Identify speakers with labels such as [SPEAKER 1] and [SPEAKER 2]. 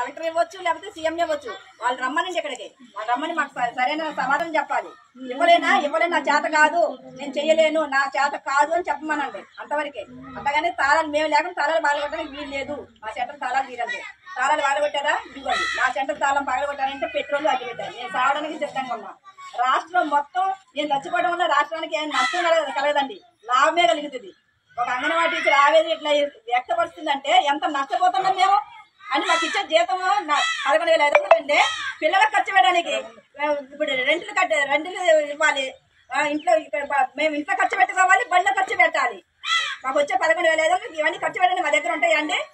[SPEAKER 1] collector ఇవ్వచ్చు లేకపోతే CM ఇవ్వచ్చు వాళ్ళు రమ్మనండి ఇక్కడికి వాళ్ళు రమ్మని మాకు స- సరైన సమాధానం చెప్పాలి ఇవ్వలేనా ఇవ్వలేను నా చేత కాదు నేను చెయ్యలేను నా చేత కాదు అని చెప్పమనండి అంతవరకే అంతగానే తాళాలు మేము లేకుండా తాళాలు బాగొట్టడానికి వీలు లేదు మా సెంటర్ తాళాలు వీరండి తాళాలు బాగొట్టారా ఇవ్వండి నా సెంటర్ తాళం బాగొట్టారంటే పెట్రోల్ అడ్డు పెట్టారు నేను సావడానికి సిద్ధంగా ఉన్నా రాష్ట్రం మొత్తం నేను చచ్చిపోవడం వల్ల రాష్ట్రానికి ఏం నష్టం కలగదు కలగదండి లాభమే కలుగుతుంది ఒక అంగన్వాడీ టీచర్ ఆవేదన ఇట్లా వ్యక్తపరుస్తుందంటే ఎంత నష్టపోతున్నాం మేము అని మాకు ఇచ్చే జీతం నా- పదకొండు వేల ఐదు వందలు అండి పిల్లలకు ఖర్చు పెట్టడానికి ఆ, ఇప్పుడు రెంట్లు కట్టే రెంట్లు ఇవ్వాలి ఆ, ఇంట్లో ఇక్కడ బ- మేము ఇంట్లో ఖర్చు పెట్టుకోవాలి బళ్ళో ఖర్చు పెట్టాలి మాకు వచ్చే పదకొండు వేల ఐదు వందలు ఇవన్నీ ఖర్చు పెట్టండి మా దగ్గర ఉంటాయండి